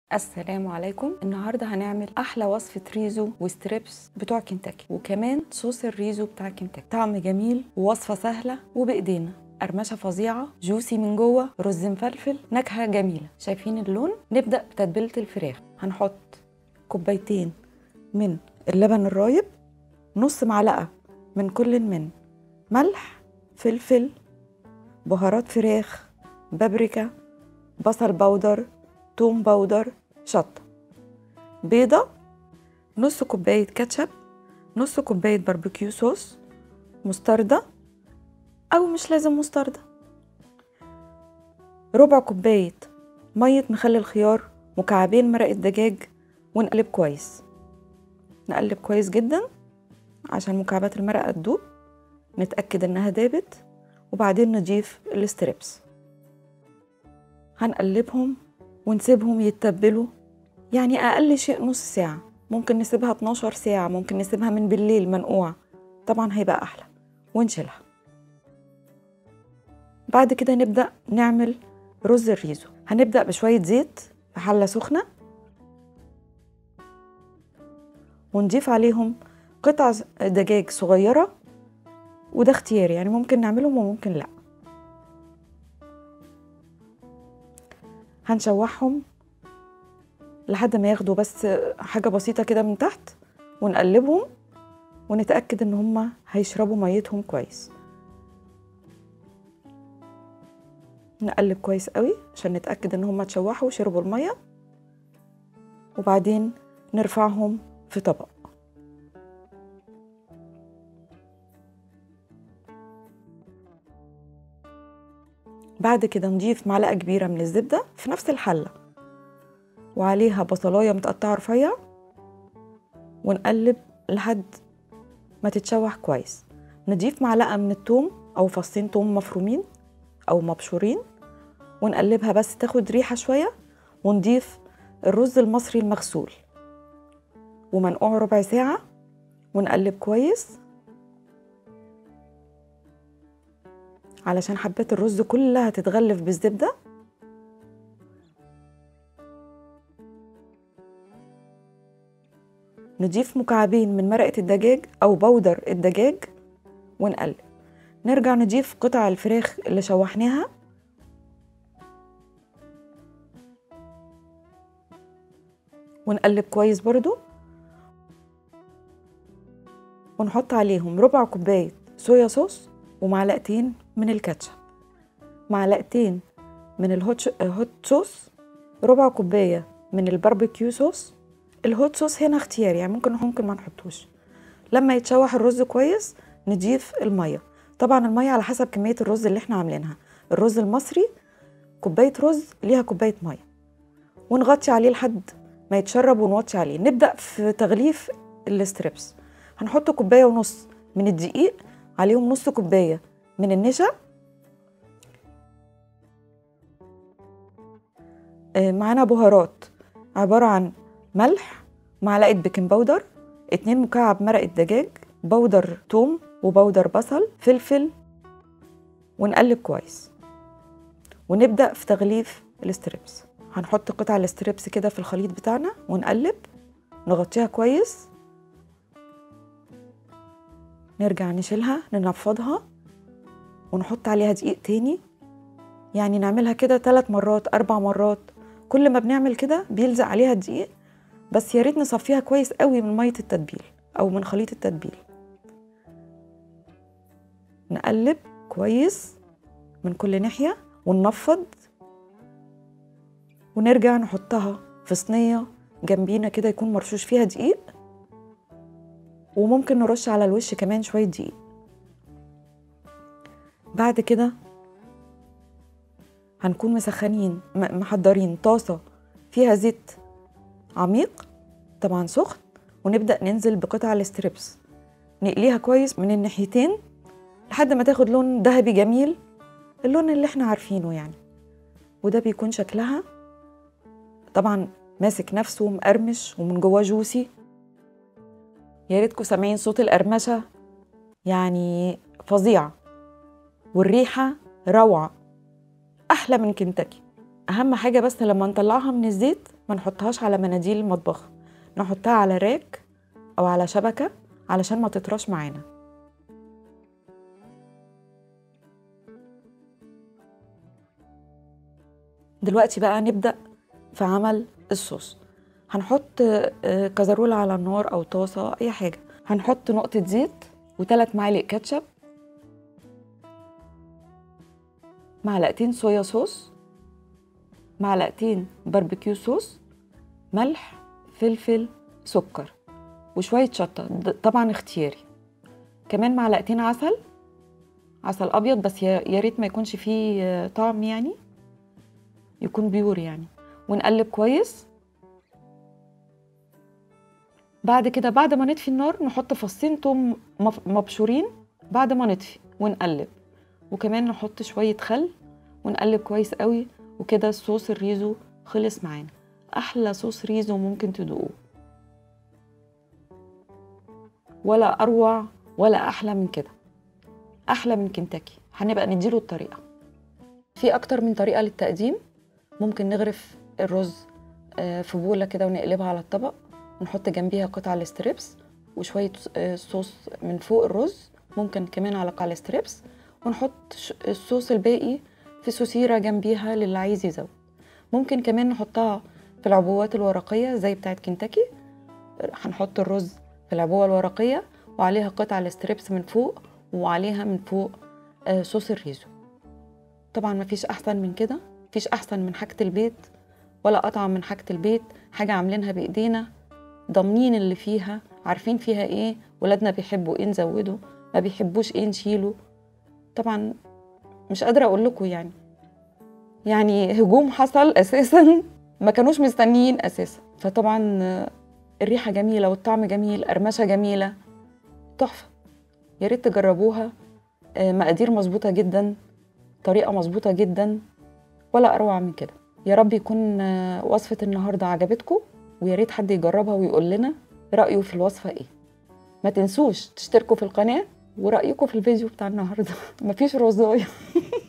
السلام عليكم النهارده هنعمل احلى وصفه ريزو وستريبس بتوع كنتاكي وكمان صوص الريزو بتاع كنتاكي طعم جميل ووصفه سهله وبايدينا قرمشه فظيعه جوسي من جوه رز مفلفل نكهه جميله شايفين اللون نبدا بتتبيله الفراخ هنحط كوبايتين من اللبن الرايب نص معلقه من كل من ملح فلفل بهارات فراخ بابريكا بصل بودر توم باودر شطة بيضة نص كوباية كاتشب نص كوباية باربيكيو صوص مستردة أو مش لازم مستردة ربع كوباية مية مخلل الخيار مكعبين مرقة دجاج ونقلب كويس نقلب كويس جدا عشان مكعبات المرقة تدوب نتأكد إنها دابت وبعدين نضيف الستريبس هنقلبهم ونسيبهم يتبلوا يعني أقل شيء نص ساعة ممكن نسيبها 12 ساعة ممكن نسيبها من بالليل منقوعة طبعا هيبقى أحلى ونشيلها بعد كده نبدأ نعمل رز الريزو هنبدأ بشوية زيت في حلة سخنة ونضيف عليهم قطع دجاج صغيرة وده اختياري يعني ممكن نعملهم وممكن لأ هنشوحهم لحد ما ياخدوا بس حاجة بسيطة كده من تحت ونقلبهم ونتأكد ان هما هيشربوا ميتهم كويس نقلب كويس قوي عشان نتأكد ان هما اتشوحوا وشربوا المية وبعدين نرفعهم في طبق بعد كده نضيف معلقة كبيرة من الزبدة في نفس الحلة وعليها بصلاية متقطعة رفيع ونقلب لحد ما تتشوح كويس نضيف معلقة من التوم أو فصين توم مفرومين أو مبشورين ونقلبها بس تاخد ريحة شوية ونضيف الرز المصري المغسول ومنقوع ربع ساعة ونقلب كويس علشان حبات الرز كلها تتغلف بالزبدة نضيف مكعبين من مرقة الدجاج أو بودر الدجاج ونقلب نرجع نضيف قطع الفراخ اللي شوحناها ونقلب كويس برضو ونحط عليهم ربع كوباية صويا صوص ومعلقتين من الكاتشب معلقتين من الهوت هوت صوص ربع كوبايه من الباربيكيو صوص الهوت صوص هنا اختياري يعني ممكن ممكن ما نحطوش لما يتشوح الرز كويس نضيف الميه طبعا الميه على حسب كميه الرز اللي احنا عاملينها الرز المصري كوبايه رز ليها كوبايه ميه ونغطي عليه لحد ما يتشرب ونوطي عليه نبدا في تغليف الستريبس هنحط كوبايه ونص من الدقيق عليهم نص كوبايه من النشا معانا بهارات عبارة عن ملح معلقة بيكنج باودر اتنين مكعب مرقة دجاج بودر توم وبودر بصل فلفل ونقلب كويس ونبدأ في تغليف الستريبس هنحط قطع الستريبس كده في الخليط بتاعنا ونقلب نغطيها كويس نرجع نشيلها ننفضها ونحط عليها دقيق تاني يعني نعملها كده ثلاث مرات أربع مرات كل ما بنعمل كده بيلزق عليها الدقيق بس يا ريت نصفيها كويس قوي من مية التتبيل أو من خليط التتبيل نقلب كويس من كل ناحية وننفض ونرجع نحطها في صينية جنبينا كده يكون مرشوش فيها دقيق وممكن نرش على الوش كمان شوية دقيق بعد كده هنكون مسخنين محضرين طاسة فيها زيت عميق طبعا سخن ونبدأ ننزل بقطع الستريبس نقليها كويس من الناحيتين لحد ما تاخد لون ذهبي جميل اللون اللي احنا عارفينه يعني وده بيكون شكلها طبعا ماسك نفسه ومقرمش ومن جواه جوسي يا ريتكم سامعين صوت القرمشة يعني فظيعة والريحة روعة أحلى من كنتاكي أهم حاجة بس لما نطلعها من الزيت ما نحطهاش على مناديل المطبخ نحطها على راك او على شبكه علشان ما تطرش معانا دلوقتي بقى نبدا في عمل الصوص هنحط آه، كزرولة على النار او طاسه اي حاجه هنحط نقطه زيت وثلاث معالق كاتشب معلقتين صويا صوص معلقتين باربيكيو صوص ملح فلفل سكر وشوية شطة د- طبعا اختياري كمان معلقتين عسل عسل أبيض بس يا يا ريت ما يكونش فيه آه، طعم يعني يكون بيور يعني ونقلب كويس بعد كده بعد ما نطفي النار نحط فصين توم مف- مبشورين بعد ما نطفي ونقلب وكمان نحط شوية خل ونقلب كويس قوي وكده صوص الريزو خلص معانا احلى صوص ريزو ممكن تدوقوه ولا اروع ولا احلى من كده احلى من كنتاكي هنبقى نديله الطريقه في اكتر من طريقه للتقديم ممكن نغرف الرز آه، في بوله كده ونقلبها على الطبق ونحط جنبيها قطع الستريبس وشويه آه، صوص من فوق الرز ممكن كمان على قطع الستريبس ونحط ش- الصوص الباقي في سوسيرة جنبيها للي عايز يزود ممكن كمان نحطها في العبوات الورقية زي بتاعت كنتاكي هنحط الرز في العبوة الورقية وعليها قطع الستريبس من فوق وعليها من فوق آه، صوص الريزو طبعا مفيش أحسن من كده مفيش أحسن من حاجة البيت ولا أطعم من حاجة البيت حاجة عاملينها بإيدينا ضامنين اللي فيها عارفين فيها إيه ولادنا بيحبوا إيه نزوده ما بيحبوش إيه نشيله طبعا مش قادرة أقول لكم يعني يعني هجوم حصل أساسا ما كانوش مستنيين أساسا فطبعا آه، الريحة جميلة والطعم جميل قرمشة جميلة تحفة يا ريت تجربوها آه، مقادير مظبوطة جدا طريقة مظبوطة جدا ولا أروع من كده يا رب يكون آه، وصفة النهاردة عجبتكم ويا ريت حد يجربها ويقول لنا رأيه في الوصفة إيه ما تنسوش تشتركوا في القناة ورأيكم في الفيديو بتاع النهاردة مفيش رزاية